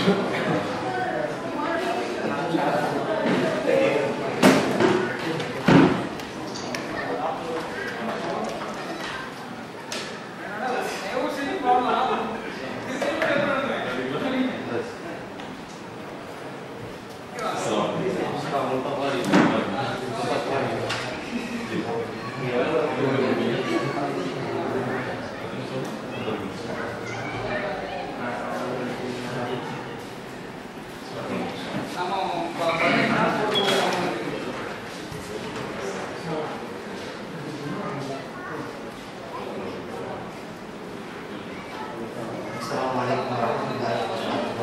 السلام عليكم ورحمة الله وبركاته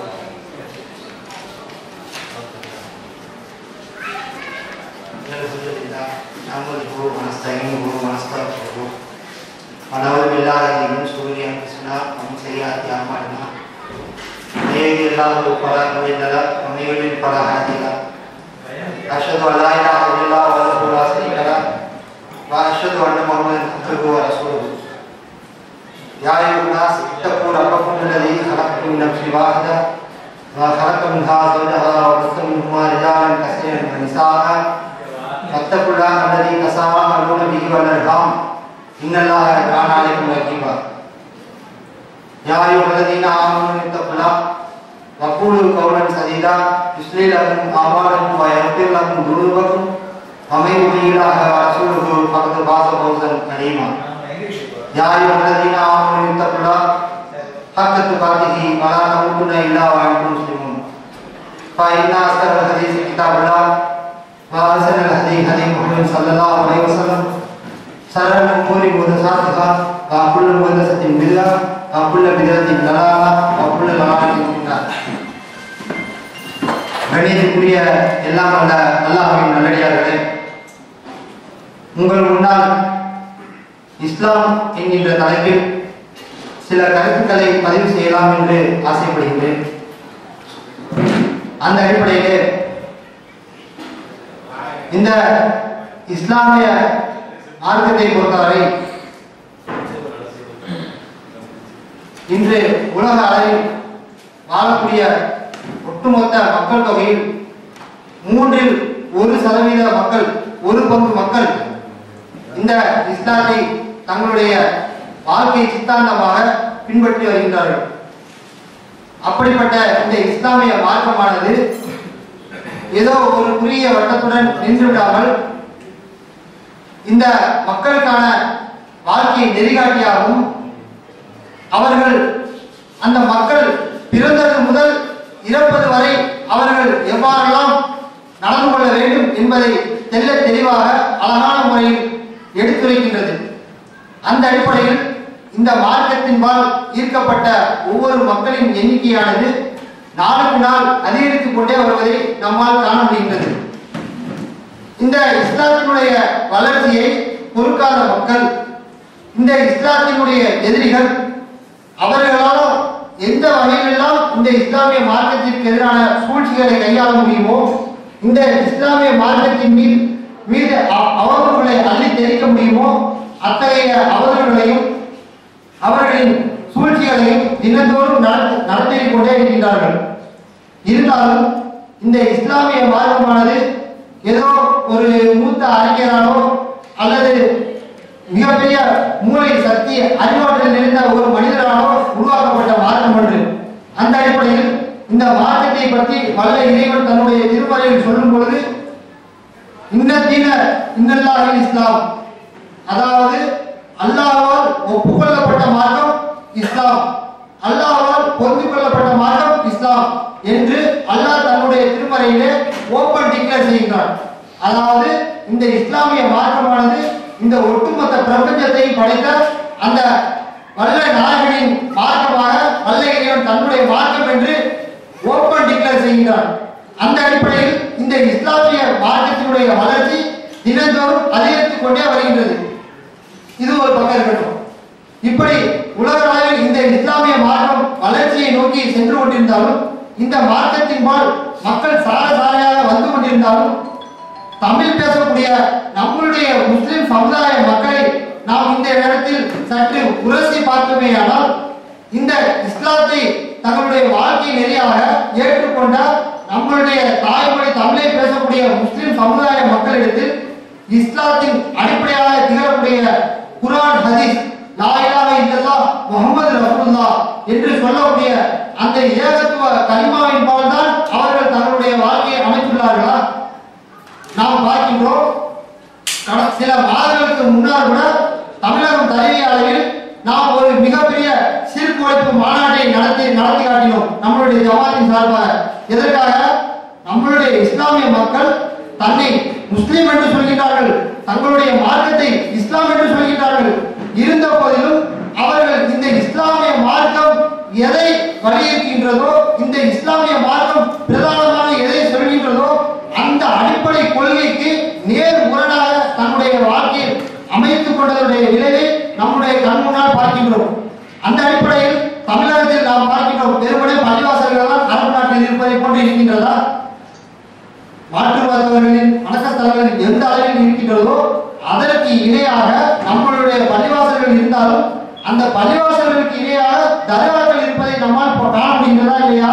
الحمد لله نحمده ونستعينه ونستغفره ونعوذ بالله من شرور أنفسنا ومن سيئات أعمالنا من يهده الله فلا مضل له ومن يضلل فلا هادي له أشهد أن لا إله إلا الله وحده لا شريك له وأشهد أن محمدا عبده ورسوله يا أيها الناس اتقوا ربكم الذي خلقكم من نفس واحدة وخلق منها زوجها وبث منهما رجالا كثيرا ونساء فاتقوا الله الذي تساءلون به والأرحام إن الله كان عليكم رقيبا يا أيها الذين آمنوا اتقوا الله وقولوا قولا سديدا يصلح لكم أعمالكم ويغفر لكم ذنوبكم ومن يطع الله ورسوله فقد فاز فوزا عظيما يا أيها الذين آمنوا اتقوا الله حق تقاته ولا تموتن إلا وأنتم مسلمون فإن أصدق الحديث كتاب الله وأحسن الهدي هدي محمد صلى الله عليه وسلم شر الأمور محدثاتها وكل محدثة بدعة وكل بدعة ضلالة وكل ضلالة في النار கணிதத்துக்குரிய எல்லாம் வல்ல அல்லாஹ்வின் நல்லடியார்களே உங்கள் முன்னால் இஸ்லாம் என்கின்ற தலைப்பில் சில கருத்துக்களை பதிவு செய்யலாம் என்று ஆசைப்படுகின்றேன் அந்த அடிப்படையிலே இந்த இஸ்லாமிய மார்க்கத்தை பொறுத்தவரை இன்று உலக அளவில் வாழக்கூடிய ஒட்டுமொத்த மக்கள் தொகையில் மூன்றில் ஒரு சதவீத மக்கள் ஒரு பங்கு மக்கள் இந்த இஸ்லாத்தை தங்களுடைய வாழ்க்கை சித்தாந்தமாக பின்பற்றி வருகின்றார்கள் அப்படிப்பட்ட இந்த இஸ்லாமிய மார்க்கமானது ஏதோ ஒரு குறுகிய வட்டத்துடன் நின்று விடாமல் இந்த மக்களுக்கான வாழ்க்கையை நெறிகாட்டியாகவும் அவர்கள் அந்த மக்கள் பிறந்தது முதல் இறப்பது வரை அவர்கள் எவ்வாறெல்லாம் நடந்து கொள்ள வேண்டும் என்பதை தெல்ல தெளிவாக அழகான முறையில் எடுத்துரைக்கின்றது அந்த அடிப்படையில் இந்த மார்க்கத்தின்பால் ஈர்க்கப்பட்ட ஒவ்வொரு மக்களின் எண்ணிக்கையானது நாளுக்கு நாள் அதிகரித்துக் கொண்டே வருவதை நம்மால் காண முடிகின்றது இந்த இஸ்லாத்தினுடைய வளர்ச்சியை பொறுக்காத மக்கள் இந்த இஸ்லாத்தினுடைய எதிரிகள் அவர்களால் எந்த வகையிலெல்லாம் இந்த இஸ்லாமிய மார்க்கத்திற்கு எதிரான சூழ்ச்சிகளை கையாள முடியுமோ இந்த இஸ்லாமிய மார்க்கத்தின் மீது மீது அ- அவதூறுகளை அள்ளி தெரிக்க முடியுமோ அத்தகைய அவதூறுகளையும் அவர்களின் சூழ்ச்சிகளையும் தினந்தோறும் நடத்தி நடத்திக் கொண்டே இருக்கின்றார்கள் இருந்தாலும் இந்த இஸ்லாமிய மார்க்கமானது ஏதோ ஒரு மூத்த அறிஞரானோ அல்லது மிகப்பெரிய மூளை சக்தி அறிவாற்றல் நிறைந்த ஒரு மனிதரானோ உருவாக்கப்பட்ட மார்க்கம் ஒன்று அந்த அடிப்படையில் இந்த மார்க்கத்தை பற்றி வல்ல இறைவன் தன்னுடைய திருமறையில் சொல்லும் பொழுது இன்னத்தீன இன்னல்லாஹில் இஸ்லாம் அதாவது அல்லாஹ்வால் ஒப்புக்கொள்ளப்பட்ட மார்க்கம் இஸ்லாம் அல்லாஹ்வால் பொருந்திக் கொள்ளப்பட்ட மார்க்கம் இஸ்லாம் என்று அல்லாஹ் தன்னுடைய திருமறையிலே ஓப்பன் டிக்ளேர் செய்கிறார் அதாவது இந்த இஸ்லாமிய மார்க்கமானது இந்த ஒட்டுமொத்த பிரபஞ்சத்தை படைத்த அந்த வல்ல நாயகனின் மார்க்கமாக வல்ல இறைவன் தன்னுடைய மார்க்கம் என்று ஓப்பன் டிக்ளேர் செய்கிறார் அந்த அடிப்படையில் இந்த இஸ்லாமிய மார்க்கத்தினுடைய வளர்ச்சி தினந்தோறும் அதிகரித்துக் கொண்டே வருகின்றது இது ஒரு பக்கம் இருக்கட்டும் இப்படி உலக அளவில் இந்த இஸ்லாமிய மார்க்கம் வளர்ச்சியை நோக்கி சென்று கொண்டிருந்தாலும் இந்த மார்க்கத்தின்பால் மக்கள் சார சாரையாக வந்து கொண்டிருந்தாலும் தமிழ் பேசக்கூடிய நம்மளுடைய முஸ்லிம் சமுதாய மக்களை நாம் இந்த நேரத்தில் சற்று உரசி பார்த்தோமேயானால் இந்த இஸ்லாத்தை தங்களுடைய வாழ்க்கை நெறியாக ஏற்றுக்கொண்ட நம்மளுடைய தாய்மொழி தமிழை பேசக்கூடிய முஸ்லிம் சமுதாய மக்களிடத்தில் இஸ்லாத்தின் அடிப்படையாக திகழக்கூடிய குர்ஆன் ஹதீஸ் லா இலாஹ இல்லல்லாஹ் முஹம்மது ரசூலுல்லாஹ் என்று சொல்லக்கூடிய அந்த ஏகத்துவ கலிமாவின் பால் தான் அவர்கள் தங்களுடைய வாழ்க்கையை அமைத்துள்ளார்களா நாம் பார்க்கின்றோம் கட- சில மாதங்களுக்கு முன்னால் கூட தமிழகம் தழுவிய அளவில் நாம் ஒரு மிகப்பெரிய சிறுக்கு ஒழிப்பு மாநாட்டை நடத்தி நடத்தி காட்டினோம் நம்மளுடைய ஜமாத்தின் சார்பாக எதற்காக நம்மளுடைய இஸ்லாமிய மக்கள் தன்னை முஸ்லிம் என்று சொல்கின்றார்கள் தங்களுடைய மார்க்கத்தை இஸ்லாம் என்று சொல்கின்றார்கள் இருந்த போதிலும் அவர்கள் இந்த இஸ்லாமிய மார்க்கம் எதை வலியுறுத்துகின்றதோ இந்த இஸ்லாமிய மார்க்கம் பிரதானமாக எதை சொல்கின்றதோ அந்த அடிப்படை கொள்கைக்கு நேர் முரணாக தன்னுடைய வாழ்க்கையில் அமைத்துக் கொண்டதனுடைய விளைவை நம்முடைய கண் முன்னால் பார்க்கின்றோம் அந்த அடிப்படையில் தமிழகத்தில் நாம் பார்க்கின்றோம் வெறுமனே பள்ளிவாசல்கள் தான் அரபு நாட்டில் இருப்பதை போன்று இருக்கின்றதா மாற்றுவாதவர்களின் வணக்கத்தலங்கள் எந்த அளவில் இருக்கின்றதோ அதற்கு இணையாக நம்மளுடைய பள்ளிவாசல்கள் இருந்தாலும் அந்த பள்ளிவாசல்களுக்கு இணையாக தர்காக்கள் இருப்பதை நம்மால் பா- காண முடிகிறதா இல்லையா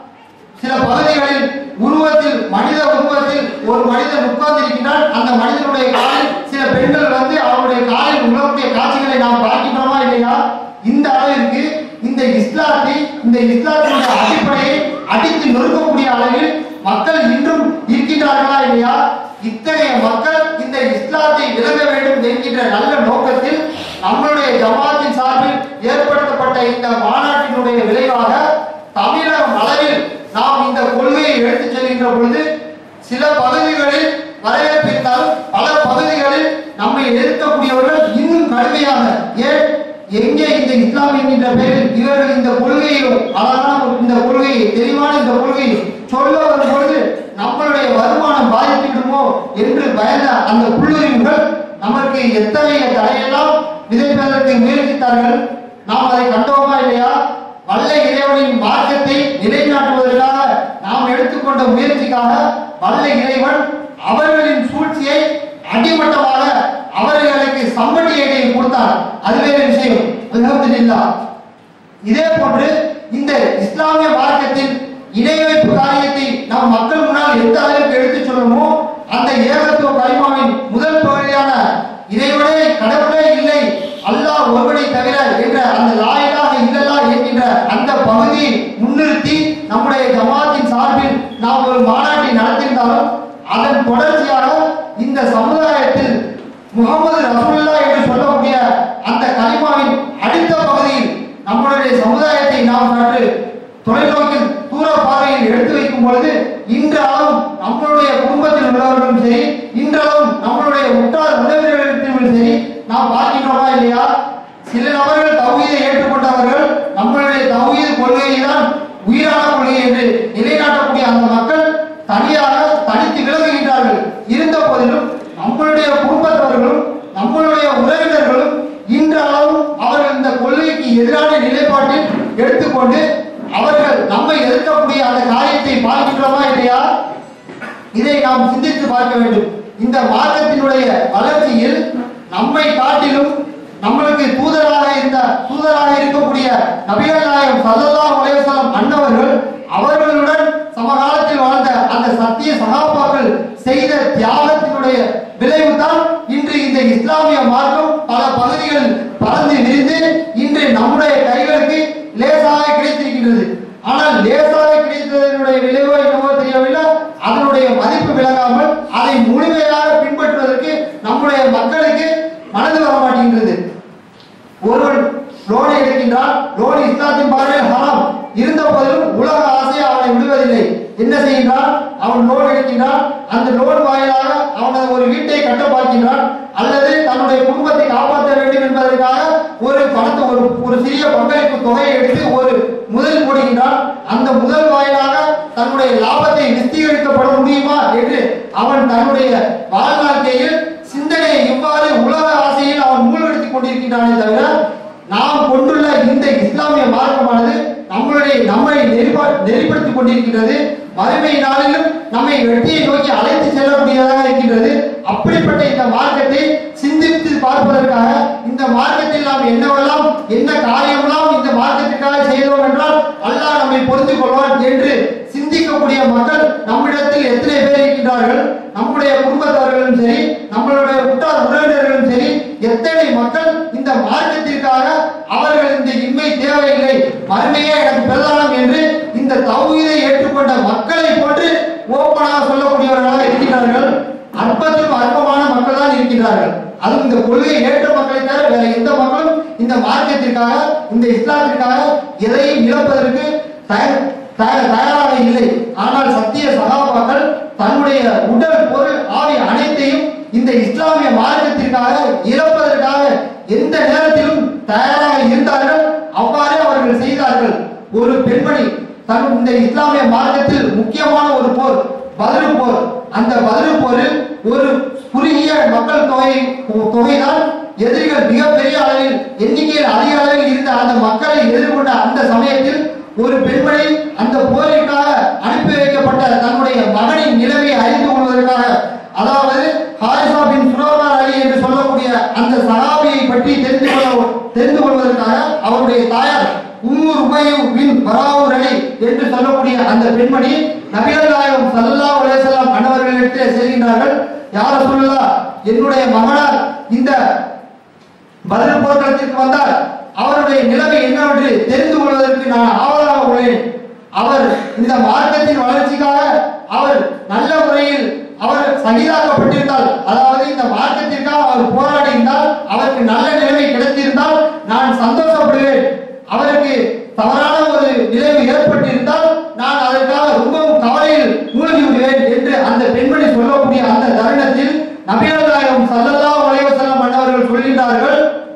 சில பகுதிகளில் உருவத்தில் மனித உருவத்தில் ஒரு மனிதன் உட்கார்ந்திருக்கிறான் அந்த மனிதனுடைய காலில் சில பெண்கள் வந்து அவருடைய காலில் உழக்கூடிய காட்சிகளை நாம் பார்க்கின்றோமா இல்லையா இந்த அளவிற்கு இந்த இஸ்லாத்தை இந்த இஸ்லாத்தினுடைய அடிப்படையை அடித்து நொறுக்கக்கூடிய அளவில் மக்கள் இன்றும் இருக்கின்றார்களா இல்லையா இத்தகைய மக்கள் இந்த இஸ்லாத்தை விளங்க வேண்டும் என்கின்ற நல்ல நோக்கத்தில் நம்மளுடைய ஜமாத்தின் சார்பில் ஏற்படுத்தப்பட்ட இந்த மாநாட்டினுடைய விளைவாக தமிழகம் அளவில் நாம் இந்த கொள்கையை எடுத்துச் செல்கின்ற பொழுது சில பகுதிகளில் வரவேற்பு இருந்தாலும் பல பகுதிகளில் நம்மை எதிர்க்கக்கூடியவர்கள் இன்னும் கடுமையாக ஏன் எங்கே இந்த இஸ்லாம் என்கின்ற பெயரில் இவர்கள் இந்த கொள்கையை அழகான இந்த கொள்கையை தெளிவான இந்த கொள்கையை சொல்ல வரும் பொழுது நம்மளுடைய வருமானம் பாதிக்கிடுமோ என்று பயந்த அந்த புள்ளுரிவுகள் நமக்கு எத்தகைய தடையெல்லாம் விதைப்பதற்கு முயற்சித்தார்கள் நாம் அதை கண்டோமா இல்லையா வல்ல இறைவனின் மார்க்கத்தை நிலைநாட்டுவதற்காக நாம் எடுத்துக்கொண்ட முயற்சிக்காக வல்ல இறைவன் அவர்களின் சூழ்ச்சியை அடிமட்டமாக அவர்களுக்கு சம்பட்டி ஏடையை கொடுத்தார் அது வேறு விஷயம் அல்ஹம்துலில்லாஹ் இதே போன்று இந்த இஸ்லாமிய மார்க்கத்தின் இணை வைப்பு காரியத்தை நாம் மக்கள் முன்னால் எந்த அளவுக்கு எடுத்துச் சொல்லணுமோ அந்த ஏகத்துவ கலிமாவின் முதல் பகுதியான இறைவனே கடவுளே இல்லை அல்லாஹ் ஒருவனை தவிர என்ற அந்த லாயிலாக இல்லல்லா என்கின்ற அந்த பகுதியை முன்னிறுத்தி நம்முடைய ஜமாத்தின் சார்பில் நாம் ஒரு மாநாட்டை நடத்தியிருந்தாலும் அதன் தொடர்ச்சியாக இந்த சமுதாயத்தில் முகமது ரசூலுல்லா என்று சொல்லக்கூடிய அந்த கலிமாவின் அடுத்த பகுதியில் நம்மளுடைய சமுதாயத்தை நாம் சற்று தொலைநோக்கில் தூர பார்வையில் எடுத்து வைக்கும் பொழுது இன்றளவும் நம்மளுடைய குடும்பத்தில் உள்ளவர்களும் சரி இன்றளவும் நம்மளுடைய உற்றார் உறவினர்களிடத்திலும் சரி நாம் பார்க்கின்றோமா இல்லையா சில நபர்கள் தௌஹீதை ஏற்றுக்கொண்டவர்கள் நம்மளுடைய தௌஹீத் கொள்கையை தான் உயிரான கொள்கை என்று நிலைநாட்டக்கூடிய அந்த மக்கள் தனியாக தனித்து விலகுகின்றார்கள் இருந்த போதிலும் நம்மளுடைய குடும்பத்தவர்களும் நம்மளுடைய உறவினர்களும் இன்றளவும் அவர்கள் இந்த கொள்கைக்கு எதிரான நிலைப்பாட்டில் எடுத்துக்கொண்டு அவர்கள் நம்மை எதிர்க்கக்கூடிய அந்த காரியத்தை பார்க்கின்றோமா இல்லையா இதை நாம் சிந்தித்து பார்க்க வேண்டும் இந்த மார்க்கத்தினுடைய வளர்ச்சியில் நம்மை காட்டிலும் நம்மளுக்கு தூதராக இருந்த தூதராக இருக்கக்கூடிய நபிகள் நாயகம் சல்லல்லாஹு அலைஹி வஸல்லம் அன்னவர்கள் அவர்களுடன் சமகாலத்தில் வாழ்ந்த அந்த சத்திய சகாபாக்கள் செய்த தியாகத்தினுடைய விளைவுதான் இன்று இந்த இஸ்லாமிய மார்க்கம் பல பகுதிகளில் பறந்து விரிந்து இன்று நம்முடைய கைகளுக்கு லேசாக கிடைத்திருக்கின்றது ஆனால் லேசாக கிடைத்ததனுடைய விளைவோ என்னவோ தெரியவில்லை அதனுடைய மதிப்பு விளங்காமல் அதை முழுமையாக பின்பற்றுவதற்கு நம்முடைய மக்களுக்கு மனது வர மாட்டேங்கிறது ஒருவன் லோன் எடுக்கின்றான் லோன் இஸ்லாத்தின் பார்வையில் ஹராம் இருந்த போதிலும் உலக ஆசை அவனை விடுவதில்லை என்ன செய்கின்றான் அவன் லோன் எடுக்கின்றான் அந்த லோன் வாயிலாக அவனது ஒரு வீட்டை கட்ட பார்க்கின்றான் அல்லது தன்னுடைய குடும்பத்தை காப்பாற்ற வேண்டும் என்பதற்காக ஒரு பணத்தை ஒரு ஒரு சிறிய பங்களிப்பு தொகையை எடுத்து ஒரு முதல் போடுகின்றான் அந்த முதல் வாயிலாக தன்னுடைய லாபத்தை விஸ்தீகரிக்கப்பட முடியுமா என்று அவன் தன்னுடைய வாழ்நாட்டையில் சிந்தனையை இவ்வாறு உலக ஆசையில் அவன் மூழ்கடித்துக் கொண்டிருக்கின்றானே தவிர நாம் கொண்டுள்ள இந்த இஸ்லாமிய மார்க்கமானது நம்மளுடைய நம்மை நெறிப்பா நெறிப்படுத்திக் கொண்டிருக்கின்றது மறுமை நாளிலும் நம்மை வெற்றியை நோக்கி அழைத்து செல்லக்கூடியதாக இருக்கின்றது அப்படிப்பட்ட இந்த மார்க்கத்தை சிந்தித்து பார்ப்பதற்காக இந்த மார்க்கத்தில் நாம் என்னவெல்லாம் என்ன காரியமெல்லாம் இந்த மார்க்கத்திற்காக செய்தோம் என்றால் அல்லாஹ் நம்மை பொருந்திக் கொள்வான் என்று சிந்திக்கக்கூடிய மக்கள் நம்மிடத்தில் எத்தனை பேர் இருக்கின்றார்கள் நம்முடைய குடும்பத்தவர்களும் சரி நம்மளுடைய உற்றார் உறவினர்களும் சரி எத்தனை மக்கள் இந்த மார்க்கத்திற்காக அவர்கள் இந்த இன்மை தேவையில்லை மறுமையே எனக்கு பிரதானம் என்று இந்த தௌஹீதை ஏற்றுக்கொண்ட மக்களை போன்று ஓப்பனாக சொல்லக்கூடியவர்களாக இருக்கின்றார்கள் அற்பத்திலும் அற்பமான மக்கள் தான் இருக்கின்றார்கள் அதுவும் இந்த கொள்கையை ஏற்ற மக்களை தவிர வேற எந்த மக்களும் இந்த மார்க்கத்திற்காக இந்த இஸ்லாத்திற்காக எதையும் இழப்பதற்கு தயார் தயார் தயாராக இல்லை ஆனால் சத்திய சகாபாக்கள் தன்னுடைய உடல் பொருள் ஆவி அனைத்தையும் இந்த இஸ்லாமிய மார்க்கத்திற்காக இழப்பதற்காக எந்த நேரத்திலும் தயாராக இருந்தார்கள் அவ்வாறே அவர்கள் செய்தார்கள் ஒரு பெண்மணி தன் இந்த இஸ்லாமிய மார்க்கத்தில் முக்கியமான ஒரு போர் பதில் போர் அந்த பதில் போரில் ஒரு குறுகிய மக்கள் தொகை தொகைதான் எதிரிகள் மிகப்பெரிய அளவில் எண்ணிக்கையில் அதிக அளவில் இருந்த அந்த மக்களை எதிர்கொண்ட அந்த சமயத்தில் ஒரு பெண்மணி அந்த போரிற்காக அனுப்பி வைக்கப்பட்ட தன்னுடைய மகனின் நிலைமையை அறிந்து கொள்வதற்காக அதாவது ஹாரிசா பின் சுரோமார் அலி என்று சொல்லக்கூடிய அந்த சஹாபியை பற்றி தெரிந்து கொள்ள தெரிந்து கொள்வதற்காக அவருடைய தாயார் உம்மு ருபையு பின் பராவூர் அலி என்று சொல்லக்கூடிய அந்த பெண்மணி நபிகள் நாயகம் ஸல்லல்லாஹு அலைஹி வஸல்லம் அன்னவர்களிடத்தில் செல்கின்றார்கள் யார சொல்லலாம் என்னுடைய மகனார் இந்த பதில் போர்க்களத்திற்கு வந்தால் அவருடைய நிலைமை என்னவென்று தெரிந்து கொள்வதற்கு நான் ஆவலாக உள்ளேன் அவர் இந்த மார்க்கத்தின் வளர்ச்சிக்காக அவர் நல்ல முறையில் அவர் சகிதாக்கப்பட்டிருந்தால் அதாவது இந்த மார்க்கத்திற்காக அவர் போராடி இருந்தால் அவருக்கு நல்ல நிலைமை கிடைத்திருந்தால் நான் சந்தோஷப்படுவேன் அவருக்கு தவறான ஒரு நிலைமை ஏற்பட்டிருந்தால் நான் அதற்காக ரொம்பவும் கவலையில் மூழ்கி விடுவேன் என்று அந்த பெண்மணி சொல்லக்கூடிய அந்த தருணத்தில் நபிகள் நாயகம் ஸல்லல்லாஹு அலைஹி வஸல்லம் அன்னவர்கள் சொல்கின்றார்கள்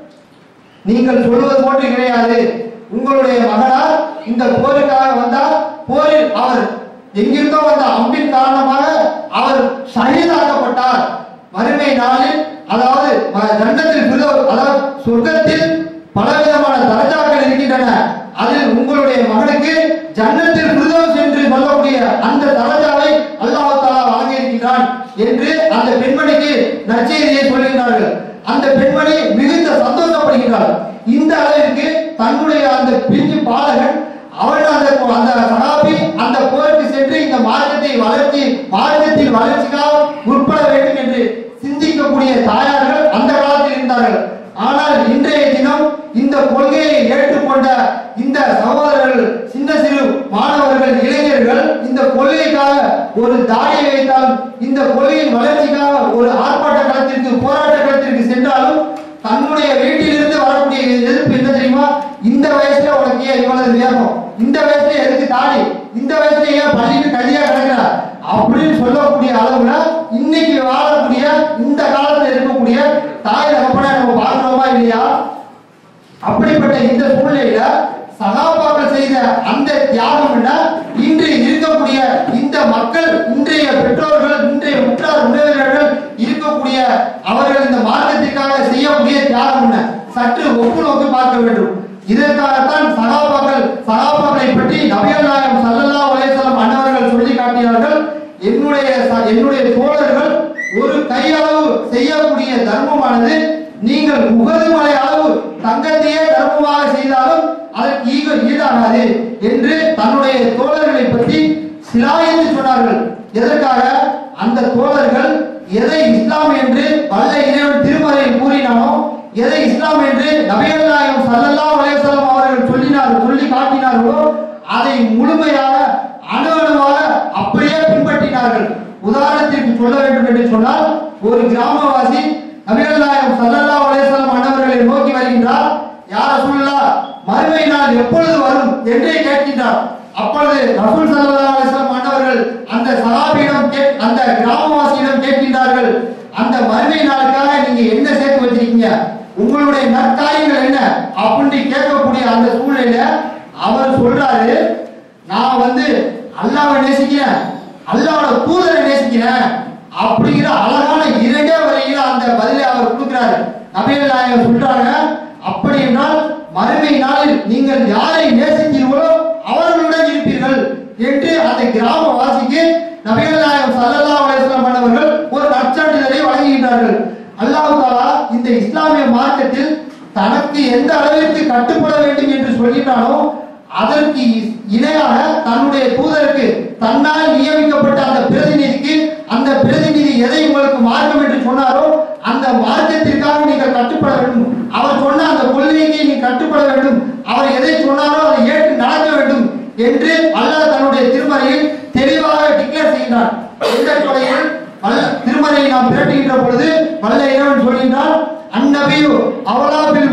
நீங்கள் சொல்வது போன்று கிடையாது உங்களுடைய மகனார் இந்த போருக்காக வந்தால் போரில் அவர் எங்கிருந்தோ வந்த அம்பின் காரணமாக அவர் ஷஹீதாக்கப்பட்டார் மறுமை நாளில் அதாவது ம- ஜன்னத்தில் ஃபிர்தௌஸ், அதாவது சொர்க்கத்தில் பலவிதமான தரஜாக்கள் இருக்கின்றன அதில் உங்களுடைய மகனுக்கு ஜன்னத்தில் ஃபிர்தௌஸ் என்று சொல்லக்கூடிய அந்த தரஜாவை அல்லாஹ் தஆலா வழங்கியிருக்கிறான் என்று அந்த பெண்மணிக்கு நற்செய்தியை சொல்கிறார்கள் அந்த பெண்மணி மிகுந்த சந்தோஷப்படுகிறாள் இந்த அளவிற்கு தன்னுடைய அந்த பிஞ்சு பாலகன் அவன் அந்த அந்த சகாபி அந்த போருக்கு சென்று இந்த மார்க்கத்தை வளர்ச்சி மார்க்கத்தில் வளர்ச்சிக்காக உட்பட வேண்டும் என்று சிந்திக்கக்கூடிய தாயார்கள் அந்த காலத்தில் இருந்தார்கள் ஆனால் இன்றைய தினம் இந்த கொள்கையை ஏற்றுக்கொண்ட இந்த சகோதரர்கள் சின்ன சிறு மாணவர்கள் இளைஞர்கள் இந்த கொள்கைக்காக ஒரு தாடியை வைத்தால் இந்த கொள்கையின் வளர்ச்சிக்காக ஒரு ஆர்ப்பாட்ட களத்திற்கு போராட்ட களத்திற்கு சென்றாலும் தன்னுடைய வீட்டிலிருந்து வரக்கூடிய எதிர்ப்பு என்ன தெரியுமா இந்த வயசுல உனக்கு ஏன் இவ்வளவு வேகம் இந்த வயசுல எதுக்கு தாடி இந்த வயசுல ஏன் பள்ளிக்கு கதியா கிடக்குற அப்படின்னு சொல்லக்கூடிய அளவுல இன்னைக்கு வாழக்கூடிய இந்த காலத்துல இருக்கக்கூடிய தாய் தகப்பனை நம்ம பார்க்கிறோமா இல்லையா அப்படிப்பட்ட இந்த சூழ்நிலையில சகாபாக்கள் செய்த அந்த தியாகம் என்ன இன்று இருக்கக்கூடிய இந்த மக்கள் இன்றைய பெற்றோர்கள் இன்றைய உற்றார் உறவினர்கள் இருக்கக்கூடிய அவர்கள் இந்த மார்க்கத்திற்காக செய்யக்கூடிய தியாகம் என்ன சற்று ஒப்பு நோக்கி பார்க்க வேண்டும் இதற்காகத்தான் சகாபாக்கள் சகாபாக்களை பற்றி நபிகள் நாயகம் ஸல்லல்லாஹு அலைஹி வஸல்லம் அன்னவர்கள் சொல்லி காட்டினார்கள் என்னுடைய ச- என்னுடைய தோழர்கள் ஒரு கையளவு செய்யக்கூடிய தர்மமானது நீங்கள் உகது மலை அளவு தங்கத்தையே தர்மமாக செய்தாலும் அதற்கு ஈக ஈடாகாது என்று தன்னுடைய தோழர்களை பற்றி சிலாயித்து சொன்னார்கள் எதற்காக அந்த தோழர்கள் எதை இஸ்லாம் என்று வல்ல இறைவன் திருமறையில் கூறினானோ எதை இஸ்லாம் என்று நபிகள் நாயகம் ஸல்லல்லாஹு அலைஹி வஸல்லம் அவர்கள் சொல்லினார் சொல்லி காட்டினார்களோ அதை முழுமையாக அணு அணுவாக அப்படியே பின்பற்றினார்கள் உதாரணத்திற்கு சொல்ல வேண்டும் என்று சொன்னால் ஒரு கிராமவாசி நபிகள் நாயகம் ஸல்லல்லாஹு அலைஹி வஸல்லம் அன்னவர்களை நோக்கி வருகின்றார் யார் ரசூலுல்லாஹ் மறுமை நாள் எப்பொழுது வரும் என்றே கேட்கின்றார் அப்பொழுது ரசூல் ஸல்லல்லாஹு அலைஹி வஸல்லம் அன்னவர்கள் அந்த சஹாபியிடம் கேட் அந்த கிராமவாசியிடம் கேட்கின்றார்கள் அந்த மறுமை நாளுக்காக நீங்க என்ன சேர்த்து வச்சிருக்கீங்க உங்களுடைய நற்காரியங்கள் என்ன அப்படின்னு கேட்கக்கூடிய அந்த சூழ்நிலையில அவர் சொல்றாரு நான் வந்து அல்லாஹ்வை நேசிக்கிறேன் அல்லாஹ்வோட தூதரை நேசிக்கிறேன் அப்படிங்கிற அழகான இரண்டே வரையில அந்த பதிலை அவர் கொடுக்கிறாரு நபிகள் நாயகம் சொல்றாங்க அப்படி என்றால் மறுமை நாளில் நீங்கள் யாரை நேசிக்கிறீர்களோ அவர்களுடன் இருப்பீர்கள் என்று அந்த கிராமவாசிக்கு நபிகள் நாயகம் ஸல்லல்லாஹு அலைஹி வஸல்லம் அவர்கள் ஒரு நற்சான்றிதழை வழங்குகின்றார்கள் அல்லாஹ் தாலா இந்த இஸ்லாம் மார்க்கத்தில் தனக்கு எந்த அளவிற்கு கட்டுப்பட வேண்டும் என்று சொல்கிறானோ அதற்கு இணையாக தன்னுடைய தூதருக்கு தன்னால் நியமிக்கப்பட்ட அந்த பிரதிநிதிக்கு அந்த பிரதிநிதி எதை உங்களுக்கு மார்க்கம் என்று சொன்னாரோ அந்த மார்க்கத்திற்காக நீங்கள் கட்டுப்பட வேண்டும் அவர் சொன்ன அந்த கொள்கைக்கு நீ கட்டுப்பட வேண்டும் அவர் எதை சொன்னாரோ அதை ஏற்று நடக்க வேண்டும் என்று அல்லாஹ் தன்னுடைய திருமறையில் தெளிவாக டிக்ளேர் செய்கிறார் எந்த கொலையில் வல்ல திருமறையை நாம் திரட்டுகின்ற பொழுது வல்ல இறைவன் சொல்கின்றான் அந்நபியு அவலாபில்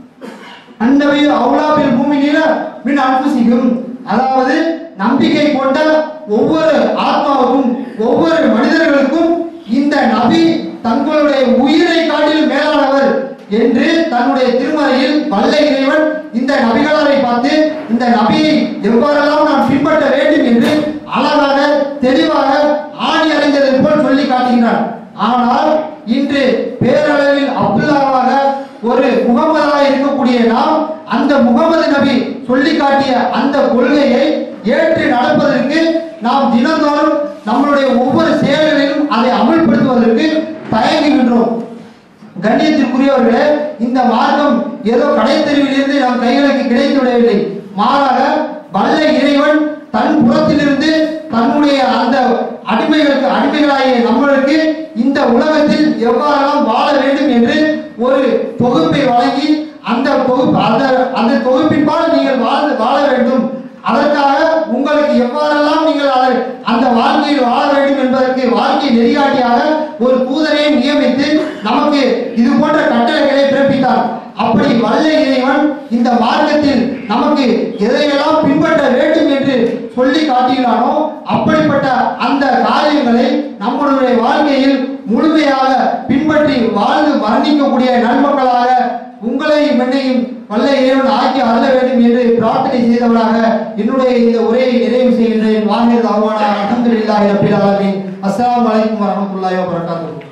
அந்நபியு அவுலாபில் பூமியில மின் அன்புசிக்கும் அதாவது நம்பிக்கை கொண்ட ஒவ்வொரு ஆத்மாவுக்கும் ஒவ்வொரு மனிதர்களுக்கும் இந்த நபி தங்களுடைய உயிரை காட்டிலும் மேலானவர் என்று தன்னுடைய திருமறையில் வல்ல இறைவன் இந்த நபிகளாரை பார்த்து இந்த நபியை எவ்வாறெல்லாம் நாம் பின்பற்ற வேண்டும் என்று அழகாக தெளிவாக ஆணி அறிந்ததை போல் சொல்லி காட்டுகிறார் ஆனால் இன்று பேரளவில் அப்துல்லாவாக ஒரு முகமதாக இருக்கக்கூடிய நாம் அந்த முகமது நபி சொல்லி காட்டிய அந்த கொள்கையை ஏற்று நடப்பதற்கு நாம் தினந்தோறும் நம்மளுடைய ஒவ்வொரு செயல்களிலும் அதை அமல்படுத்துவதற்கு தயங்குகின்றோம் கண்ணியத்திற்குரியவர்களே இந்த மார்க்கம் ஏதோ கடைத்தெருவிலிருந்து நம் கைகளுக்கு கிடைத்து விடவில்லை மாறாக வல்ல இறைவன் தன் புறத்திலிருந்து தன்னுடைய அந்த அடிமைகளுக்கு அடிமைகளாகிய நம்மளுக்கு இந்த உலகத்தில் எவ்வாறெல்லாம் வாழ வேண்டும் என்று ஒரு தொகுப்பை வழங்கி அந்த தொகுப்பு அந்த அந்த தொகுப்பின்பால் நீங்கள் வாழ்ந்து வாழ வேண்டும் அதற்காக உங்களுக்கு எவ்வாறெல்லாம் நீங்கள் அதை அந்த வாழ்க்கையில் வாழ வேண்டும் என்பதற்கு வாழ்க்கை நெறிகாட்டியாக ஒரு தூதரை நியமித்து நமக்கு இது போன்ற கட்டளைகளை பிறப்பித்தார் அப்படி வல்ல இறைவன் இந்த மார்க்கத்தில் நமக்கு எதையெல்லாம் பின்பற்ற வேண்டும் என்று சொல்லி காட்டுகிறானோ அப்படிப்பட்ட அந்த காரியங்களை நம்முடைய வாழ்க்கையில் முழுமையாக பின்பற்றி வாழ்ந்து மரணிக்கக்கூடிய நன்மக்களாக உங்களையும் என்னையும் வல்ல இறைவன் ஆக்கி அருள வேண்டும் என்று பிரார்த்தனை செய்தவராக என்னுடைய இந்த உரையை நிறைவு செய்கின்றேன் வாங்கியது அவமான அலமதுல்லாஹி ரபில் ஆலமீன் அஸ்ஸலாமு அலைக்கும் வரஹ்மத்துல்லாஹி வபரகாத்துஹு